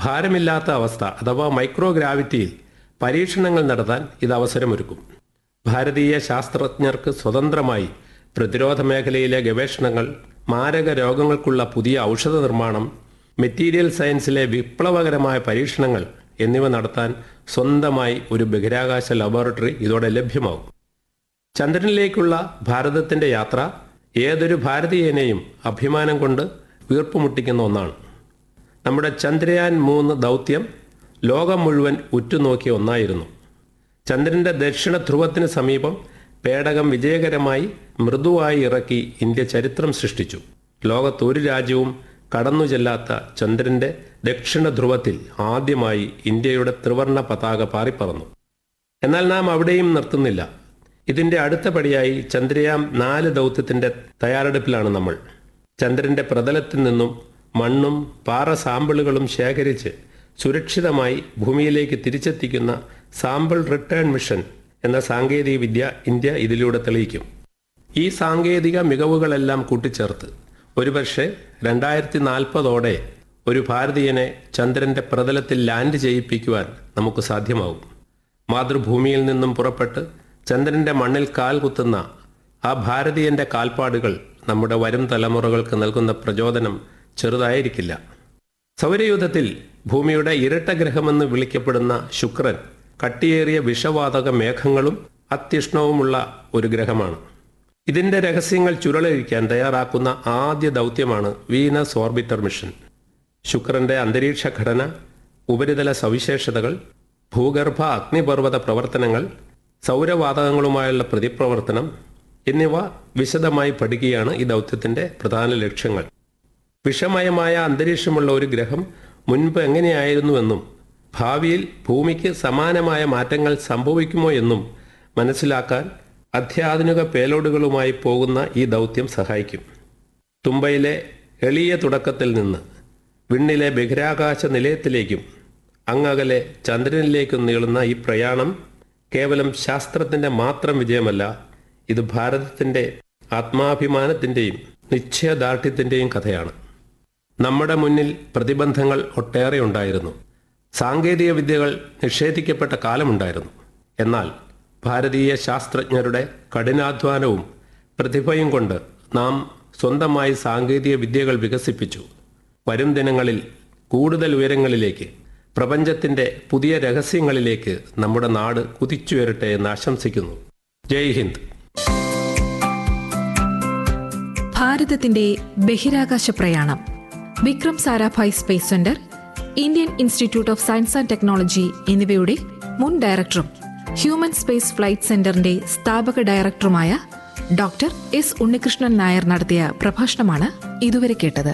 ഭാരമില്ലാത്ത അവസ്ഥ അഥവാ മൈക്രോഗ്രാവിറ്റിയിൽ പരീക്ഷണങ്ങൾ നടത്താൻ ഇത് അവസരമൊരുക്കും ഭാരതീയ ശാസ്ത്രജ്ഞർക്ക് സ്വതന്ത്രമായി പ്രതിരോധ മേഖലയിലെ ഗവേഷണങ്ങൾ മാരക രോഗങ്ങൾക്കുള്ള പുതിയ ഔഷധ നിർമ്മാണം മെറ്റീരിയൽ സയൻസിലെ വിപ്ലവകരമായ പരീക്ഷണങ്ങൾ എന്നിവ നടത്താൻ സ്വന്തമായി ഒരു ബഹിരാകാശ ലബോറട്ടറി ഇതോടെ ലഭ്യമാവും ചന്ദ്രനിലേക്കുള്ള ഭാരതത്തിന്റെ യാത്ര ഏതൊരു ഭാരതീയനെയും അഭിമാനം കൊണ്ട് വീർപ്പുമുട്ടിക്കുന്ന ഒന്നാണ് നമ്മുടെ ചന്ദ്രയാൻ മൂന്ന് ദൗത്യം ലോകം മുഴുവൻ ഉറ്റുനോക്കിയ ഒന്നായിരുന്നു ചന്ദ്രന്റെ ദക്ഷിണ ധ്രുവത്തിന് സമീപം പേടകം വിജയകരമായി മൃദുവായി ഇറക്കി ഇന്ത്യ ചരിത്രം സൃഷ്ടിച്ചു ലോകത്ത് ഒരു രാജ്യവും കടന്നു ചെല്ലാത്ത ചന്ദ്രന്റെ ദക്ഷിണ ധ്രുവത്തിൽ ആദ്യമായി ഇന്ത്യയുടെ ത്രിവർണ പതാക പാറിപ്പറന്നു എന്നാൽ നാം അവിടെയും നിർത്തുന്നില്ല ഇതിന്റെ അടുത്ത പടിയായി ചന്ദ്രയാൻ നാല് ദൗത്യത്തിന്റെ തയ്യാറെടുപ്പിലാണ് നമ്മൾ ചന്ദ്രന്റെ പ്രതലത്തിൽ നിന്നും മണ്ണും പാറ സാമ്പിളുകളും ശേഖരിച്ച് സുരക്ഷിതമായി ഭൂമിയിലേക്ക് തിരിച്ചെത്തിക്കുന്ന സാമ്പിൾ റിട്ടേൺ മിഷൻ എന്ന സാങ്കേതിക വിദ്യ ഇന്ത്യ ഇതിലൂടെ തെളിയിക്കും ഈ സാങ്കേതിക മികവുകളെല്ലാം കൂട്ടിച്ചേർത്ത് ഒരുപക്ഷെ രണ്ടായിരത്തി നാൽപ്പതോടെ ഒരു ഭാരതീയനെ ചന്ദ്രന്റെ പ്രതലത്തിൽ ലാൻഡ് ചെയ്യിപ്പിക്കുവാൻ നമുക്ക് സാധ്യമാവും മാതൃഭൂമിയിൽ നിന്നും പുറപ്പെട്ട് ചന്ദ്രന്റെ മണ്ണിൽ കാൽ കുത്തുന്ന ആ ഭാരതീയന്റെ കാൽപ്പാടുകൾ നമ്മുടെ വരും തലമുറകൾക്ക് നൽകുന്ന പ്രചോദനം ചെറുതായിരിക്കില്ല സൗരയൂഥത്തിൽ ഭൂമിയുടെ ഇരട്ട ഗ്രഹമെന്ന് വിളിക്കപ്പെടുന്ന ശുക്രൻ കട്ടിയേറിയ വിഷവാതക മേഘങ്ങളും അത്യുഷ്ണവുമുള്ള ഒരു ഗ്രഹമാണ് ഇതിന്റെ രഹസ്യങ്ങൾ ചുരുളഴിക്കാൻ തയ്യാറാക്കുന്ന ആദ്യ ദൗത്യമാണ് വീനസ് ഓർബിറ്റർ മിഷൻ ശുക്രന്റെ അന്തരീക്ഷ ഘടന ഉപരിതല സവിശേഷതകൾ ഭൂഗർഭ അഗ്നിപർവ്വത പ്രവർത്തനങ്ങൾ സൗരവാതകങ്ങളുമായുള്ള പ്രതിപ്രവർത്തനം എന്നിവ വിശദമായി പഠിക്കുകയാണ് ഈ ദൗത്യത്തിന്റെ പ്രധാന ലക്ഷ്യങ്ങൾ വിഷമയമായ അന്തരീക്ഷമുള്ള ഒരു ഗ്രഹം മുൻപ് എങ്ങനെയായിരുന്നുവെന്നും ഭാവിയിൽ ഭൂമിക്ക് സമാനമായ മാറ്റങ്ങൾ സംഭവിക്കുമോ എന്നും മനസ്സിലാക്കാൻ അത്യാധുനിക പേലോഡുകളുമായി പോകുന്ന ഈ ദൗത്യം സഹായിക്കും തുമ്പയിലെ എളിയ തുടക്കത്തിൽ നിന്ന് വിണ്ണിലെ ബഹിരാകാശ നിലയത്തിലേക്കും അങ്ങകലെ ചന്ദ്രനിലേക്കും നീളുന്ന ഈ പ്രയാണം കേവലം ശാസ്ത്രത്തിന്റെ മാത്രം വിജയമല്ല ഇത് ഭാരതത്തിന്റെ ആത്മാഭിമാനത്തിന്റെയും നിശ്ചയദാർഢ്യത്തിന്റെയും കഥയാണ് നമ്മുടെ മുന്നിൽ പ്രതിബന്ധങ്ങൾ ഒട്ടേറെ ഉണ്ടായിരുന്നു സാങ്കേതിക വിദ്യകൾ നിഷേധിക്കപ്പെട്ട കാലമുണ്ടായിരുന്നു എന്നാൽ ഭാരതീയ ശാസ്ത്രജ്ഞരുടെ കഠിനാധ്വാനവും പ്രതിഭയും കൊണ്ട് നാം സ്വന്തമായി സാങ്കേതിക വിദ്യകൾ വികസിപ്പിച്ചു വരും ദിനങ്ങളിൽ കൂടുതൽ ഉയരങ്ങളിലേക്ക് പ്രപഞ്ചത്തിന്റെ പുതിയ രഹസ്യങ്ങളിലേക്ക് നമ്മുടെ നാട് കുതിച്ചുയരട്ടെ എന്ന് ആശംസിക്കുന്നു ജയ് ഹിന്ദ് ഭാരതത്തിന്റെ ബഹിരാകാശ പ്രയാണം Vikram Sarabhai space centre Indian institute of science and technology എന്നിവയുടെ മുൻ ഡയറക്ടറും ഹ്യൂമൻ സ്പേസ് ഫ്ലൈറ്റ് സെന്ററിന്റെ സ്ഥാപക ഡയറക്ടറുമായ ഡോക്ടർ എസ് ഉണ്ണികൃഷ്ണൻ നായർ നടത്തിയ പ്രഭാഷണമാണ് ഇതുവരെ കേട്ടത്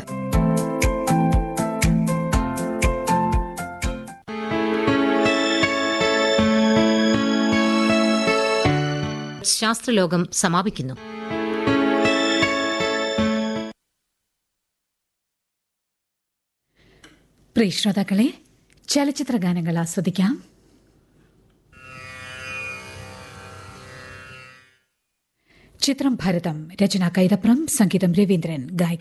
ശാസ്ത്രലോകം സമാപിക്കുന്നു പ്രിയ ശ്രോതാക്കളെ ചലച്ചിത്ര ഗാനങ്ങൾ ആസ്വദിക്കാം ചിത്രം ഭരതം രചന കൈതപ്രം സംഗീതം രവീന്ദ്രൻ ഗായിക